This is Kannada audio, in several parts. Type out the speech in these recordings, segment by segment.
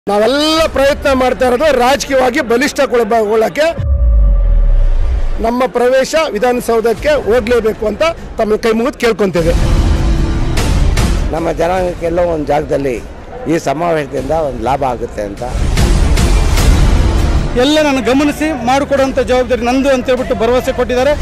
ನಾವೆಲ್ಲ ಪ್ರಯತ್ನ ಮಾಡ್ತಾ ಇರೋದು ರಾಜಕೀಯವಾಗಿ ಬಲಿಷ್ಠಗೊಳ್ಳಕ್ಕೆ ನಮ್ಮ ಪ್ರವೇಶ ವಿಧಾನಸೌಧಕ್ಕೆ ಹೋಗ್ಲೇಬೇಕು ಅಂತ ತಮ್ಮ ಕೈ ಮುಗಿದು ಕೇಳ್ಕೊಂತೇವೆ ನಮ್ಮ ಜನಾಂಗಕ್ಕೆಲ್ಲೋ ಒಂದು ಜಾಗದಲ್ಲಿ ಈ ಸಮಾವೇಶದಿಂದ ಒಂದು ಲಾಭ ಆಗುತ್ತೆ ಅಂತ ಎಲ್ಲ ನಾನು ಗಮನಿಸಿ ಮಾಡಿಕೊಡುವಂಥ ಜವಾಬ್ದಾರಿ ನಂದು ಅಂತ ಹೇಳ್ಬಿಟ್ಟು ಭರವಸೆ ಕೊಟ್ಟಿದ್ದಾರೆ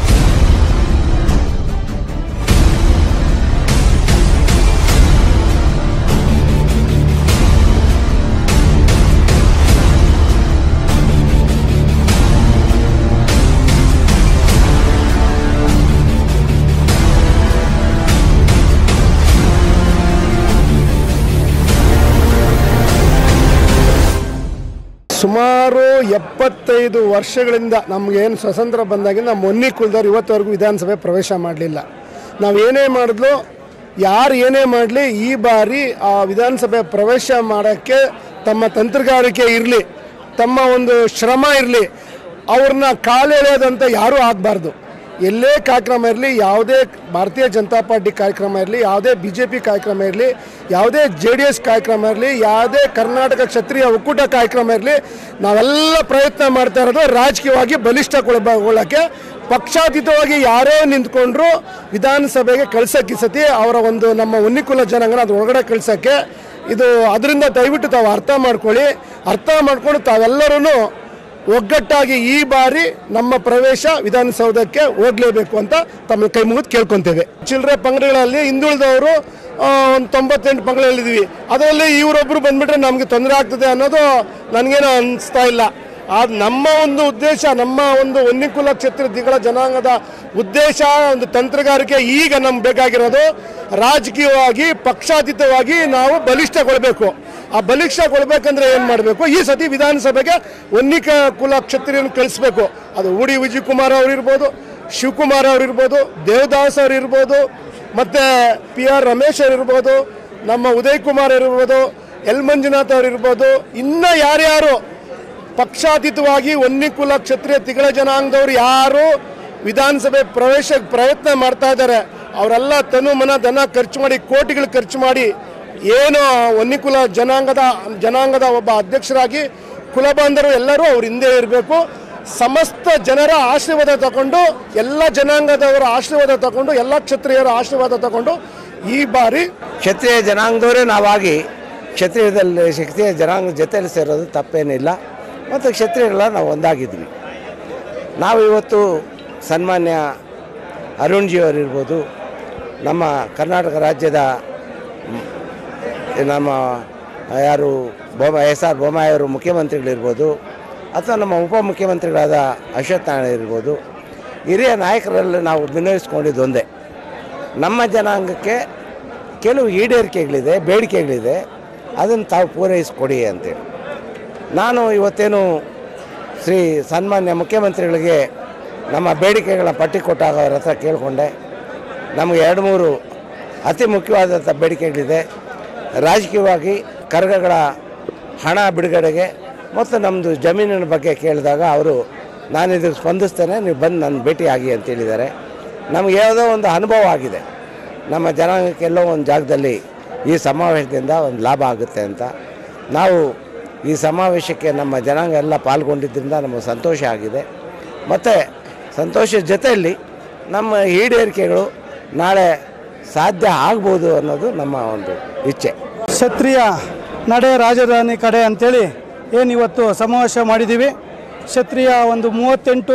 ಸುಮಾರು ಎಪ್ಪತ್ತೈದು ವರ್ಷಗಳಿಂದ ನಮಗೇನು ಸ್ವತಂತ್ರ ಬಂದಾಗಿಂದ ನಮ್ಮ ಮೊನ್ನಿ ಕುಲದವ್ರು ಇವತ್ತವರೆಗೂ ವಿಧಾನಸಭೆ ಪ್ರವೇಶ ಮಾಡಲಿಲ್ಲ ನಾವು ಏನೇ ಮಾಡಿದ್ಲು ಯಾರು ಏನೇ ಮಾಡಲಿ ಈ ಬಾರಿ ಆ ವಿಧಾನಸಭೆ ಪ್ರವೇಶ ಮಾಡೋಕ್ಕೆ ತಮ್ಮ ತಂತ್ರಗಾರಿಕೆ ಇರಲಿ ತಮ್ಮ ಒಂದು ಶ್ರಮ ಇರಲಿ ಅವ್ರನ್ನ ಕಾಲೆಳೆಯೋದಂತ ಯಾರೂ ಆಗಬಾರ್ದು ಎಲ್ಲೇ ಕಾರ್ಯಕ್ರಮ ಇರಲಿ ಯಾವುದೇ ಭಾರತೀಯ ಜನತಾ ಪಾರ್ಟಿ ಕಾರ್ಯಕ್ರಮ ಇರಲಿ ಯಾವುದೇ ಬಿ ಜೆ ಪಿ ಕಾರ್ಯಕ್ರಮ ಇರಲಿ ಯಾವುದೇ ಜೆ ಡಿ ಎಸ್ ಕಾರ್ಯಕ್ರಮ ಇರಲಿ ಯಾವುದೇ ಕರ್ನಾಟಕ ಕ್ಷತ್ರಿಯ ಒಕ್ಕೂಟ ಕಾರ್ಯಕ್ರಮ ಇರಲಿ ನಾವೆಲ್ಲ ಪ್ರಯತ್ನ ಮಾಡ್ತಾ ಇರೋದು ರಾಜಕೀಯವಾಗಿ ಬಲಿಷ್ಠಗೊಳ್ಳಕ್ಕೆ ಪಕ್ಷಾತೀತವಾಗಿ ಯಾರೇ ನಿಂತ್ಕೊಂಡ್ರು ವಿಧಾನಸಭೆಗೆ ಕಳ್ಸಕ್ಕೆ ಈ ಸತಿ ಅವರ ಒಂದು ನಮ್ಮ ಉನ್ನಿಕುಲ ಜನಾಂಗನ ಅದು ಒಳಗಡೆ ಕಳ್ಸೋಕ್ಕೆ ಇದು ಅದರಿಂದ ದಯವಿಟ್ಟು ತಾವು ಅರ್ಥ ಮಾಡ್ಕೊಳ್ಳಿ ಅರ್ಥ ಮಾಡ್ಕೊಂಡು ತಾವೆಲ್ಲರೂ ಒಗ್ಗಟ್ಟಾಗಿ ಈ ಬಾರಿ ನಮ್ಮ ಪ್ರವೇಶ ವಿಧಾನಸೌಧಕ್ಕೆ ಹೋಗ್ಲೇಬೇಕು ಅಂತ ತಮ್ಮ ಕೈ ಮುಗಿದು ಕೇಳ್ಕೊಂತೇವೆ ಚಿಲ್ಲರೆ ಪಂಗಡಗಳಲ್ಲಿ ಹಿಂದುಳಿದವರು ಒಂದು ತೊಂಬತ್ತೆಂಟು ಪಂಗಡಗಳಿದ್ವಿ ಅದರಲ್ಲಿ ಇವರೊಬ್ಬರು ಬಂದ್ಬಿಟ್ರೆ ನಮಗೆ ತೊಂದರೆ ಆಗ್ತದೆ ಅನ್ನೋದು ನನಗೇನು ಅನಿಸ್ತಾ ಇಲ್ಲ ಆದ್ ನಮ್ಮ ಒಂದು ಉದ್ದೇಶ ನಮ್ಮ ಒಂದು ಒನ್ನಿಕುಲ ಕ್ಷೇತ್ರ ದಿಗಳ ಜನಾಂಗದ ಉದ್ದೇಶ ಒಂದು ತಂತ್ರಗಾರಿಕೆ ಈಗ ನಮ್ಗೆ ಬೇಕಾಗಿರೋದು ರಾಜಕೀಯವಾಗಿ ಪಕ್ಷಾತೀತವಾಗಿ ನಾವು ಬಲಿಷ್ಠಗೊಳ್ಬೇಕು ಆ ಬಲಿಷ್ಠಗೊಳ್ಬೇಕಂದ್ರೆ ಏನು ಮಾಡಬೇಕು ಈ ಸತಿ ವಿಧಾನಸಭೆಗೆ ಒನ್ನಿಕ ಕುಲ ಕ್ಷತ್ರಿಯನ್ನು ಕಳಿಸ್ಬೇಕು ಅದು ಉಡಿ ವಿಜಯಕುಮಾರ್ ಅವರಿರ್ಬೋದು ಶಿವಕುಮಾರ್ ಅವರಿರ್ಬೋದು ದೇವದಾಸ್ ಅವರಿರ್ಬೋದು ಮತ್ತು ಪಿ ಆರ್ ರಮೇಶ್ ಅವರಿರ್ಬೋದು ನಮ್ಮ ಉದಯ್ ಕುಮಾರ್ ಇರ್ಬೋದು ಎಲ್ ಮಂಜುನಾಥ್ ಅವರಿರ್ಬೋದು ಇನ್ನು ಯಾರ್ಯಾರು ಪಕ್ಷಾತೀತವಾಗಿ ಒನ್ನಿಕುಲ ಕ್ಷತ್ರಿಯ ತಿಗಳ ಜನಾಂಗದವ್ರು ಯಾರು ವಿಧಾನಸಭೆ ಪ್ರವೇಶಕ್ಕೆ ಪ್ರಯತ್ನ ಮಾಡ್ತಾ ಇದ್ದಾರೆ ಅವರೆಲ್ಲ ತನು ಮನ ಧನ ಖರ್ಚು ಮಾಡಿ ಕೋಟಿಗಳು ಖರ್ಚು ಮಾಡಿ ಏನು ಒನ್ನಿಕುಲ ಜನಾಂಗದ ಜನಾಂಗದ ಒಬ್ಬ ಅಧ್ಯಕ್ಷರಾಗಿ ಕುಲಬಾಂಧರು ಎಲ್ಲರೂ ಅವ್ರ ಹಿಂದೆ ಇರಬೇಕು ಸಮಸ್ತ ಜನರ ಆಶೀರ್ವಾದ ತಗೊಂಡು ಎಲ್ಲ ಜನಾಂಗದವರ ಆಶೀರ್ವಾದ ತಗೊಂಡು ಎಲ್ಲ ಕ್ಷತ್ರಿಯರ ಆಶೀರ್ವಾದ ತಗೊಂಡು ಈ ಬಾರಿ ಕ್ಷತ್ರಿಯ ಜನಾಂಗದವರೇ ನಾವಾಗಿ ಕ್ಷತ್ರಿಯದಲ್ಲಿ ಕ್ಷತ್ರಿಯ ಜನಾಂಗ ಜೊತೆಯಲ್ಲಿ ಸೇರೋದು ತಪ್ಪೇನಿಲ್ಲ ಮತ್ತು ಕ್ಷತ್ರಿಯರೆಲ್ಲ ನಾವು ಒಂದಾಗಿದ್ವಿ ನಾವು ಇವತ್ತು ಸನ್ಮಾನ್ಯ ಅರುಣ್ಜಿ ಅವರಿರ್ಬೋದು ನಮ್ಮ ಕರ್ನಾಟಕ ರಾಜ್ಯದ ಮ್, ನಮ್ಮ ಯಾರು ಬೊಮ್ಮ ಎಸ್ ಆರ್ ಬೊಮ್ಮಾಯಿ ಅವರು ಮುಖ್ಯಮಂತ್ರಿಗಳಿರ್ಬೋದು ಅಥವಾ ನಮ್ಮ ಉಪಮುಖ್ಯಮಂತ್ರಿಗಳಾದ ಅಶ್ವಥ್ ನಾರಾಯಣ ಇರ್ಬೋದು ಹಿರಿಯ ನಾಯಕರಲ್ಲಿ ನಾವು ವಿನಯಿಸ್ಕೊಂಡಿದ್ದು ಒಂದೇ ನಮ್ಮ ಜನಾಂಗಕ್ಕೆ ಕೆಲವು ಈಡೇರಿಕೆಗಳಿದೆ ಬೇಡಿಕೆಗಳಿದೆ ಅದನ್ನು ತಾವು ಪೂರೈಸಿಕೊಡಿ ಅಂತೇಳಿ ನಾನು ಇವತ್ತೇನು ಶ್ರೀ ಸನ್ಮಾನ್ಯ ಮುಖ್ಯಮಂತ್ರಿಗಳಿಗೆ ನಮ್ಮ ಬೇಡಿಕೆಗಳ ಪಟ್ಟಿ ಕೊಟ್ಟಾಗ ಅವ್ರ ಹತ್ರ ಕೇಳಿಕೊಂಡೆ ನಮಗೆ ಎರಡು ಮೂರು ಅತಿ ಮುಖ್ಯವಾದಂಥ ಬೇಡಿಕೆಗಳಿದೆ ರಾಜಕೀಯವಾಗಿ ಕರ್ಗಗಳ ಹಣ ಬಿಡುಗಡೆಗೆ ಮತ್ತು ನಮ್ಮದು ಜಮೀನಿನ ಬಗ್ಗೆ ಕೇಳಿದಾಗ ಅವರು ನಾನು ಇದಕ್ಕೆ ಸ್ಪಂದಿಸ್ತೇನೆ ನೀವು ಬಂದು ನನ್ನ ಭೇಟಿಯಾಗಿ ಅಂತ ಹೇಳಿದ್ದಾರೆ ನಮಗೆ ಯಾವುದೋ ಒಂದು ಅನುಭವ ಆಗಿದೆ ನಮ್ಮ ಜನಾಂಗಕ್ಕೆಲ್ಲೋ ಒಂದು ಜಾಗದಲ್ಲಿ ಈ ಸಮಾವೇಶದಿಂದ ಒಂದು ಲಾಭ ಆಗುತ್ತೆ ಅಂತ ನಾವು ಈ ಸಮಾವೇಶಕ್ಕೆ ನಮ್ಮ ಜನಾಂಗ ಎಲ್ಲ ಪಾಲ್ಗೊಂಡಿದ್ದರಿಂದ ನಮಗೆ ಸಂತೋಷ ಆಗಿದೆ ಮತ್ತು ಸಂತೋಷದ ಜೊತೆಯಲ್ಲಿ ನಮ್ಮ ಈಡೇರಿಕೆಗಳು ನಾಳೆ ಸಾಧ್ಯ ಆಗ್ಬೋದು ಅನ್ನೋದು ನಮ್ಮ ಒಂದು ಇಚ್ಛೆ ಕ್ಷತ್ರಿಯ ನಡೆ ರಾಜಧಾನಿ ಕಡೆ ಅಂತೇಳಿ ಏನು ಇವತ್ತು ಸಮಾವೇಶ ಮಾಡಿದ್ದೀವಿ ಕ್ಷತ್ರಿಯ ಒಂದು ಮೂವತ್ತೆಂಟು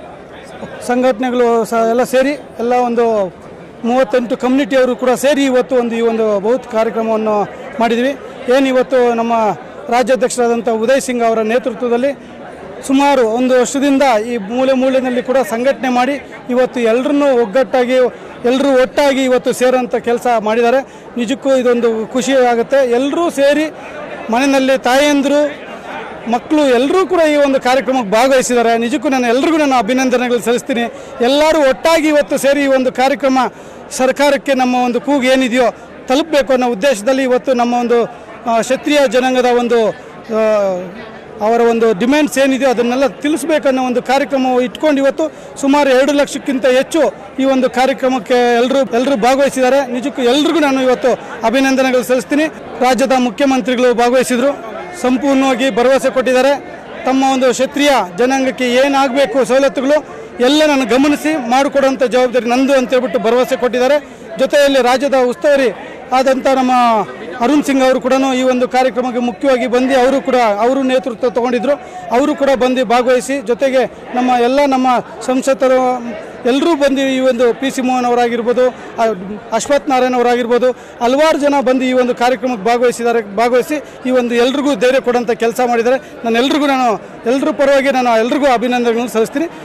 ಸಂಘಟನೆಗಳು ಸ ಎಲ್ಲ ಸೇರಿ ಎಲ್ಲ ಒಂದು ಮೂವತ್ತೆಂಟು ಕಮ್ಯುನಿಟಿಯವರು ಕೂಡ ಸೇರಿ ಇವತ್ತು ಒಂದು ಈ ಒಂದು ಬೌತ್ ಕಾರ್ಯಕ್ರಮವನ್ನು ಮಾಡಿದ್ವಿ ಏನು ಇವತ್ತು ನಮ್ಮ ರಾಜ್ಯಾಧ್ಯಕ್ಷರಾದಂಥ ಉದಯ್ ಸಿಂಗ್ ಅವರ ನೇತೃತ್ವದಲ್ಲಿ ಸುಮಾರು ಒಂದು ವರ್ಷದಿಂದ ಈ ಮೂಲೆ ಮೂಲೆಯಲ್ಲಿ ಕೂಡ ಸಂಘಟನೆ ಮಾಡಿ ಇವತ್ತು ಎಲ್ಲರನ್ನೂ ಒಗ್ಗಟ್ಟಾಗಿ ಎಲ್ಲರೂ ಒಟ್ಟಾಗಿ ಇವತ್ತು ಸೇರೋಂಥ ಕೆಲಸ ಮಾಡಿದ್ದಾರೆ ನಿಜಕ್ಕೂ ಇದೊಂದು ಖುಷಿ ಆಗುತ್ತೆ ಎಲ್ಲರೂ ಸೇರಿ ಮನೆಯಲ್ಲಿ ತಾಯಂದಿರು ಮಕ್ಕಳು ಎಲ್ಲರೂ ಕೂಡ ಈ ಒಂದು ಕಾರ್ಯಕ್ರಮಕ್ಕೆ ಭಾಗವಹಿಸಿದ್ದಾರೆ ನಿಜಕ್ಕೂ ನಾನು ಎಲ್ರಿಗೂ ನಾನು ಅಭಿನಂದನೆಗಳು ಸಲ್ಲಿಸ್ತೀನಿ ಎಲ್ಲರೂ ಒಟ್ಟಾಗಿ ಇವತ್ತು ಸೇರಿ ಈ ಒಂದು ಕಾರ್ಯಕ್ರಮ ಸರ್ಕಾರಕ್ಕೆ ನಮ್ಮ ಒಂದು ಕೂಗು ಏನಿದೆಯೋ ತಲುಪಬೇಕು ಅನ್ನೋ ಉದ್ದೇಶದಲ್ಲಿ ಇವತ್ತು ನಮ್ಮ ಒಂದು ಆ, ಕ್ಷತ್ರಿಯ ಜನಾಂಗದ ಒಂದು ಆ, ಅವರ ಒಂದು ಡಿಮ್ಯಾಂಡ್ಸ್ ಏನಿದೆಯೋ ಅದನ್ನೆಲ್ಲ ತಿಳಿಸ್ಬೇಕನ್ನೋ ಒಂದು ಕಾರ್ಯಕ್ರಮ ಇಟ್ಕೊಂಡು ಇವತ್ತು ಸುಮಾರು ಎರಡು ಲಕ್ಷಕ್ಕಿಂತ ಹೆಚ್ಚು ಈ ಒಂದು ಕಾರ್ಯಕ್ರಮಕ್ಕೆ ಎಲ್ಲರೂ ಎಲ್ಲರೂ ಭಾಗವಹಿಸಿದ್ದಾರೆ ನಿಜಕ್ಕೂ ಎಲ್ರಿಗೂ ನಾನು ಇವತ್ತು ಅಭಿನಂದನೆಗಳು ಸಲ್ಲಿಸ್ತೀನಿ ರಾಜ್ಯದ ಮುಖ್ಯಮಂತ್ರಿಗಳು ಭಾಗವಹಿಸಿದರು ಸಂಪೂರ್ಣವಾಗಿ ಭರವಸೆ ಕೊಟ್ಟಿದ್ದಾರೆ ತಮ್ಮ ಒಂದು ಕ್ಷತ್ರಿಯ ಜನಾಂಗಕ್ಕೆ ಏನಾಗಬೇಕು ಸವಲತ್ತುಗಳು ಎಲ್ಲ ನಾನು ಗಮನಿಸಿ ಮಾಡಿಕೊಡುವಂಥ ಜವಾಬ್ದಾರಿ ನಂದು ಅಂತ ಹೇಳ್ಬಿಟ್ಟು ಭರವಸೆ ಕೊಟ್ಟಿದ್ದಾರೆ ಜೊತೆಯಲ್ಲಿ ರಾಜ್ಯದ ಉಸ್ತುವಾರಿ ಆದಂಥ ನಮ್ಮ ಅರುಣ್ ಸಿಂಗ್ ಅವರು ಕೂಡ ಈ ಒಂದು ಕಾರ್ಯಕ್ರಮಕ್ಕೆ ಮುಖ್ಯವಾಗಿ ಬಂದು ಅವರು ಕೂಡ ಅವರು ನೇತೃತ್ವ ತಗೊಂಡಿದ್ರು ಅವರು ಕೂಡ ಬಂದು ಭಾಗವಹಿಸಿ ಜೊತೆಗೆ ನಮ್ಮ ಎಲ್ಲ ನಮ್ಮ ಸಂಸದರು ಎಲ್ಲರೂ ಬಂದು ಈ ಒಂದು ಪಿ ಸಿ ಮೋಹನ್ ಅವರಾಗಿರ್ಬೋದು ಆ, ಅಶ್ವಥ್ ನಾರಾಯಣ್ ಅವರಾಗಿರ್ಬೋದು ಹಲವಾರು ಜನ ಬಂದು ಈ ಒಂದು ಕಾರ್ಯಕ್ರಮಕ್ಕೆ ಭಾಗವಹಿಸಿದ್ದಾರೆ ಭಾಗವಹಿಸಿ ಈ ಒಂದು ಎಲ್ರಿಗೂ ಧೈರ್ಯ ಕೊಡೋಂಥ ಕೆಲಸ ಮಾಡಿದ್ದಾರೆ ನಾನು ಎಲ್ರಿಗೂ ನಾನು ಎಲ್ಲರ ಪರವಾಗಿ ನಾನು ಎಲ್ರಿಗೂ ಅಭಿನಂದನೆಗಳನ್ನು ಸಲ್ಲಿಸ್ತೀನಿ